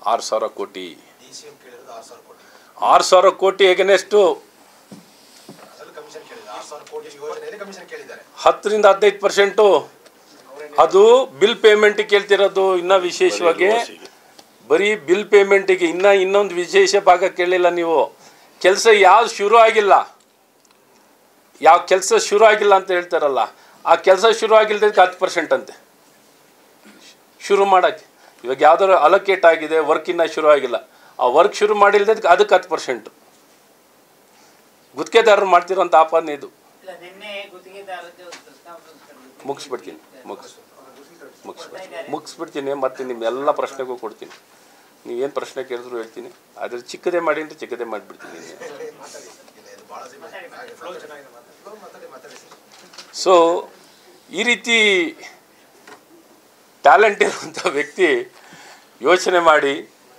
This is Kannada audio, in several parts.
ಆರು ಸಾವಿರ ಕೋಟಿ ಡಿ ಸಿ ಎಂ ಕೇಳಿರೋದು ಆರು ಸಾವಿರ ಕೋಟಿ ಆರು ಸಾವಿರ ಕೋಟಿ ಎಗನೆಸ್ಟು ಅದ್ರಲ್ಲಿ ಕಮಿಷನ್ ಕೇಳಿದ್ದಾರೆ ಆರು ಸಾವಿರ ಕೋಟಿ ಯೋಜನೆಯಲ್ಲಿ ಕಮಿಷನ್ ಕೇಳಿದ್ದಾರೆ ಹತ್ತರಿಂದ ಹದಿನೈದು ಪರ್ಸೆಂಟು ಅದು ಬಿಲ್ ಪೇಮೆಂಟ್ ಕೇಳ್ತಿರೋದು ಇನ್ನೂ ವಿಶೇಷವಾಗಿ ಬರೀ ಬಿಲ್ ಪೇಮೆಂಟಿಗೆ ಇನ್ನೂ ಇನ್ನೊಂದು ವಿಶೇಷ ಭಾಗ ಕೇಳಿಲ್ಲ ನೀವು ಕೆಲಸ ಯಾವ್ದು ಶುರು ಆಗಿಲ್ಲ ಯಾವ ಕೆಲಸ ಶುರು ಆಗಿಲ್ಲ ಅಂತ ಹೇಳ್ತಾರಲ್ಲ ಆ ಕೆಲಸ ಶುರು ಆಗಿಲ್ದಕ್ಕೆ ಹತ್ತು ಪರ್ಸೆಂಟ್ ಅಂತೆ ಶುರು ಮಾಡೋಕ್ಕೆ ಇವಾಗ ಯಾವ್ದಾದ್ರು ಅಲೋಕೇಟ್ ಆಗಿದೆ ವರ್ಕ್ ಇನ್ನೂ ಶುರು ಆಗಿಲ್ಲ ಆ ವರ್ಕ್ ಶುರು ಮಾಡಿಲ್ದಕ್ಕೆ ಅದಕ್ಕೆ ಹತ್ತು ಪರ್ಸೆಂಟು ಗುತ್ತಿಗೆದಾರರು ಮಾಡ್ತಿರೋಂಥ ಆಪಾದನೆ ಇದು ಇಲ್ಲ ನಿನ್ನೆ ಗುತ್ತಿಗೆದಾರದ್ದು ಪ್ರಸ್ತಾವ ತಂದಿದ್ರು. ಮುಗಿಸ್ಬಿಡ್ತೀನಿ ಮುಗಿಸ್ ಮುಗಿಸ್ಬಿಡ್ತೀನಿ ಮುಗಿಸ್ಬಿಡ್ತೀನಿ ಮತ್ತು ನಿಮ್ಮೆಲ್ಲ ಪ್ರಶ್ನೆಗೂ ಕೊಡ್ತೀನಿ ನೀವೇನು ಪ್ರಶ್ನೆ ಕೇಳಿದ್ರು ಹೇಳ್ತೀನಿ ಅದ್ರ ಚಿಕ್ಕದೇ ಮಾಡಿ ಅಂದರೆ ಚಿಕ್ಕದೇ ಮಾಡಿಬಿಡ್ತೀನಿ ಇಲ್ಲ ಇದು ಭಾಳ ಫ್ಲೋ ಚೆನ್ನಾಗಿದೆ ಫ್ಲೋ ಮಾತಾಡಿ ಮಾತಾಡಿ ಸರ್ ಸೊ ಈ ರೀತಿ ಟ್ಯಾಲೆಂಟ್ ಇರುವಂಥ ವ್ಯಕ್ತಿ ಯೋಚನೆ ಮಾಡಿ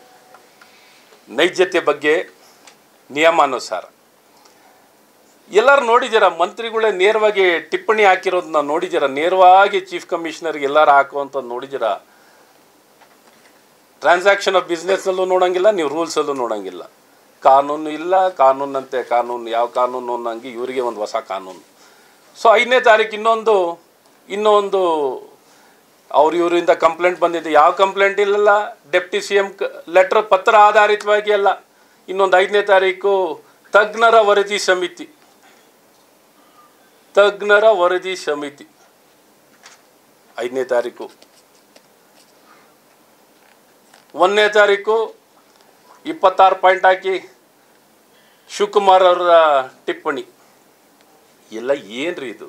ನೈಜತೆ ಬಗ್ಗೆ ನಿಯಮಾನುಸಾರ ಎಲ್ಲರೂ ನೋಡಿದ್ದೀರ ಮಂತ್ರಿಗಳೇ ನೇರವಾಗಿ ಟಿಪ್ಪಣಿ ಹಾಕಿರೋದನ್ನ ನೋಡಿದ್ದೀರ ನೇರವಾಗಿ ಚೀಫ್ ಕಮಿಷನರ್ಗೆ ಎಲ್ಲರೂ ಹಾಕುವಂಥದ್ದು ನೋಡಿದ್ದೀರ ಟ್ರಾನ್ಸಾಕ್ಷನ್ ಆಫ್ ಬಿಸ್ನೆಸ್ನಲ್ಲೂ ನೋಡೋಂಗಿಲ್ಲ ನೀವು ರೂಲ್ಸಲ್ಲೂ ನೋಡೋಂಗಿಲ್ಲ ಕಾನೂನು ಇಲ್ಲ ಕಾನೂನಂತೆ ಕಾನೂನು ಯಾವ ಕಾನೂನು ಅನ್ನಂಗೆ ಇವರಿಗೆ ಒಂದು ಹೊಸ ಕಾನೂನು ಸೊ ಐದನೇ ತಾರೀಕು ಇನ್ನೊಂದು ಇನ್ನೊಂದು ಅವ್ರು ಇವರಿಂದ ಕಂಪ್ಲೇಂಟ್ ಬಂದಿದೆ ಯಾವ ಕಂಪ್ಲೇಂಟ್ ಇಲ್ಲಲ್ಲ ಡೆಪ್ಟಿ ಸಿ ಎಮ್ ಲೆಟ್ರ್ ಪತ್ರ ಆಧಾರಿತವಾಗಿ ಅಲ್ಲ ಇನ್ನೊಂದು ಐದನೇ ತಾರೀಕು ತಜ್ಞರ ವರದಿ ಸಮಿತಿ ತಜ್ಞರ ವರದಿ ಸಮಿತಿ ಐದನೇ ತಾರೀಕು ಒಂದನೇ ತಾರೀಕು ಇಪ್ಪತ್ತಾರು ಪಾಯಿಂಟ್ ಹಾಕಿ ಶಿವಕುಮಾರ್ ಅವರ ಟಿಪ್ಪಣಿ ಎಲ್ಲ ಏನ್ರಿ ಇದು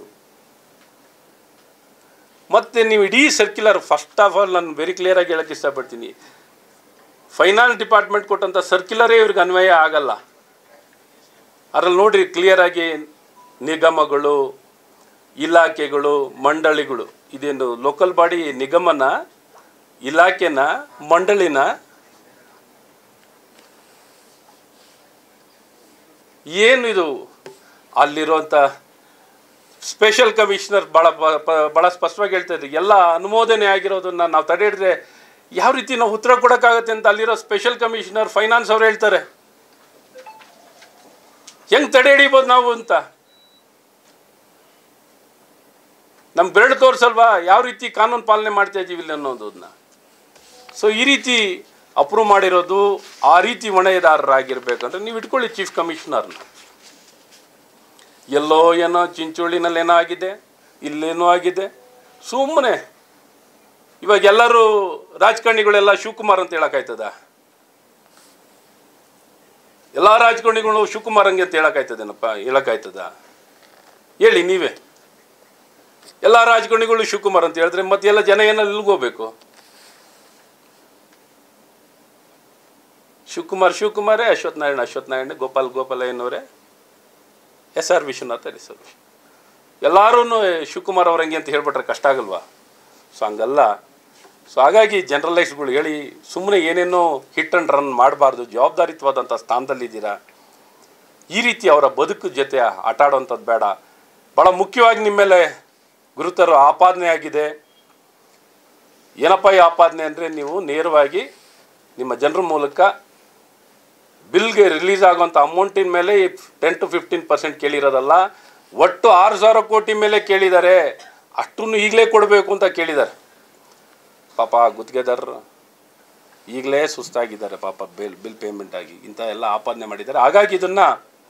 ಮತ್ತೆ ನೀವು ಇಡೀ ಸರ್ಕ್ಯುಲರ್ ಫಸ್ಟ್ ಆಫ್ ಆಲ್ ನಾನು ವೆರಿ ಕ್ಲಿಯರಾಗಿ ಹೇಳಕ್ಕೆ ಇಷ್ಟಪಡ್ತೀನಿ ಫೈನಾನ್ಸ್ ಡಿಪಾರ್ಟ್ಮೆಂಟ್ ಕೊಟ್ಟಂಥ ಸರ್ಕ್ಯುಲರೇ ಇವ್ರಿಗೆ ಅನ್ವಯ ಆಗಲ್ಲ ಅದರಲ್ಲಿ ನೋಡ್ರಿ ಕ್ಲಿಯರಾಗಿ ನಿಗಮಗಳು ಇಲಾಖೆಗಳು ಮಂಡಳಿಗಳು ಇದೇನು ಲೋಕಲ್ ಬಾಡಿ ನಿಗಮನ ಇಲಾಖೆನ ಮಂಡಳಿನ ಏನು ಇದು ಅಲ್ಲಿರುವಂಥ ಸ್ಪೆಷಲ್ ಕಮಿಷನರ್ ಭಾಳ ಭಾಳ ಸ್ಪಷ್ಟವಾಗಿ ಹೇಳ್ತಾ ಇದ್ರು ಎಲ್ಲ ಅನುಮೋದನೆ ಆಗಿರೋದನ್ನ ನಾವು ತಡೆ ಹಿಡಿದ್ರೆ ಯಾವ ರೀತಿ ನಾವು ಉತ್ತರ ಕೊಡೋಕ್ಕಾಗತ್ತೆ ಅಂತ ಅಲ್ಲಿರೋ ಸ್ಪೆಷಲ್ ಕಮಿಷನರ್ ಫೈನಾನ್ಸ್ ಅವ್ರು ಹೇಳ್ತಾರೆ ಹೆಂಗ್ ತಡೆ ಹಿಡಿಬೋದು ನಾವು ಅಂತ ನಮ್ಮ ಬೆರಳು ತೋರಿಸಲ್ವಾ ಯಾವ ರೀತಿ ಕಾನೂನು ಪಾಲನೆ ಮಾಡ್ತಾ ಇದ್ದೀವಿ ಇಲ್ಲಿ ಅನ್ನೋದನ್ನ ಸೊ ಈ ರೀತಿ ಅಪ್ರೂವ್ ಮಾಡಿರೋದು ಆ ರೀತಿ ಹೊಣೆದಾರರಾಗಿರ್ಬೇಕಂದ್ರೆ ನೀವು ಇಟ್ಕೊಳ್ಳಿ ಚೀಫ್ ಕಮಿಷನರ್ನ ಎಲ್ಲೋ ಏನೋ ಚಿಂಚೋಳಿನಲ್ಲಿ ಏನೋ ಆಗಿದೆ ಇಲ್ಲೇನೋ ಆಗಿದೆ ಸುಮ್ಮನೆ ಇವಾಗ ಎಲ್ಲರೂ ರಾಜಕಾರಣಿಗಳೆಲ್ಲ ಶಿವಕುಮಾರ್ ಅಂತ ಹೇಳಕ್ಕಾಯ್ತದ ಎಲ್ಲ ರಾಜಕಾರಣಿಗಳು ಶಿವಕುಮಾರ್ ಹಂಗೆ ಅಂತ ಹೇಳಕ್ಕಾಯ್ತದೇನಪ್ಪ ಹೇಳಕ್ಕಾಯ್ತದ ಹೇಳಿ ನೀವೇ ಎಲ್ಲ ರಾಜಕಾರಣಿಗಳು ಶಿವಕುಮಾರ್ ಅಂತ ಹೇಳಿದ್ರೆ ಮತ್ತೆ ಎಲ್ಲ ಜನ ಏನೋ ಇಲ್ಗೋಬೇಕು ಶಿವಕುಮಾರ್ ಶಿವಕುಮಾರೇ ಅಶ್ವಥ್ ನಾರಾಯಣ ಅಶ್ವಥ್ ನಾರಾಯಣ ಗೋಪಾಲ್ ಗೋಪಾಲಯ್ಯನವರೇ ಎಸ್ ಆರ್ ವಿಶ್ವನಾಥ ಎಸ್ ಆರ್ ವಿಶ್ವ ಎಲ್ಲರೂ ಶಿವಕುಮಾರ್ ಅವ್ರಂಗೆ ಅಂತ ಹೇಳ್ಬಿಟ್ರೆ ಕಷ್ಟ ಆಗಲ್ವಾ ಸೊ ಹಂಗಲ್ಲ ಸೊ ಹಾಗಾಗಿ ಜನರಲೈಸ್ಗಳು ಹೇಳಿ ಸುಮ್ಮನೆ ಏನೇನೋ ಹಿಟ್ ಆ್ಯಂಡ್ ರನ್ ಮಾಡಬಾರ್ದು ಜವಾಬ್ದಾರಿತ್ವಾದಂಥ ಸ್ಥಾನದಲ್ಲಿದ್ದೀರಾ ಈ ರೀತಿ ಅವರ ಬದುಕು ಜೊತೆ ಆಟ ಆಡೋವಂಥದ್ದು ಬೇಡ ಭಾಳ ಮುಖ್ಯವಾಗಿ ನಿಮ್ಮ ಮೇಲೆ ಗುರುತರ ಆಪಾದನೆ ಆಗಿದೆ ಏನಪ್ಪ ಈ ಆಪಾದನೆ ಅಂದರೆ ನೀವು ನೇರವಾಗಿ ನಿಮ್ಮ ಜನರ ಮೂಲಕ ಬಿಲ್ಗೆ ರಿಲೀಸ್ ಆಗುವಂಥ ಅಮೌಂಟಿನ ಮೇಲೆ ಟೆನ್ ಟು ಫಿಫ್ಟೀನ್ ಪರ್ಸೆಂಟ್ ಕೇಳಿರೋದಲ್ಲ ಒಟ್ಟು ಆರು ಸಾವಿರ ಕೋಟಿ ಮೇಲೆ ಕೇಳಿದ್ದಾರೆ ಅಷ್ಟನ್ನು ಈಗಲೇ ಕೊಡಬೇಕು ಅಂತ ಕೇಳಿದ್ದಾರೆ ಪಾಪ ಗುತ್ತಿಗೆದಾರರು ಈಗಲೇ ಸುಸ್ತಾಗಿದ್ದಾರೆ ಪಾಪ ಬಿಲ್ ಬಿಲ್ ಪೇಮೆಂಟ್ ಆಗಿ ಇಂಥ ಎಲ್ಲ ಆಪಾದನೆ ಮಾಡಿದ್ದಾರೆ ಹಾಗಾಗಿ ಇದನ್ನು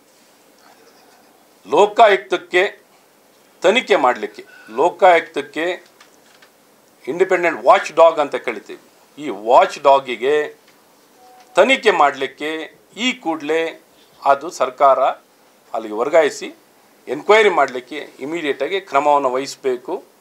ಲೋಕಾಯುಕ್ತಕ್ಕೆ ತನಿಖೆ ಮಾಡಲಿಕ್ಕೆ ಲೋಕಾಯುಕ್ತಕ್ಕೆ ಇಂಡಿಪೆಂಡೆಂಟ್ ವಾಚ್ ಡಾಗ್ ಅಂತ ಕರಿತೀವಿ ಈ ವಾಚ್ ಡಾಗಿಗೆ ತನಿಖೆ ಮಾಡಲಿಕ್ಕೆ ಈ ಕೂಡಲೇ ಅದು ಸರ್ಕಾರ ಅಲ್ಲಿಗೆ ವರ್ಗಾಯಿಸಿ ಎನ್ಕ್ವೈರಿ ಮಾಡಲಿಕ್ಕೆ ಇಮಿಡಿಯೇಟಾಗಿ ಕ್ರಮವನ್ನು ವಹಿಸಬೇಕು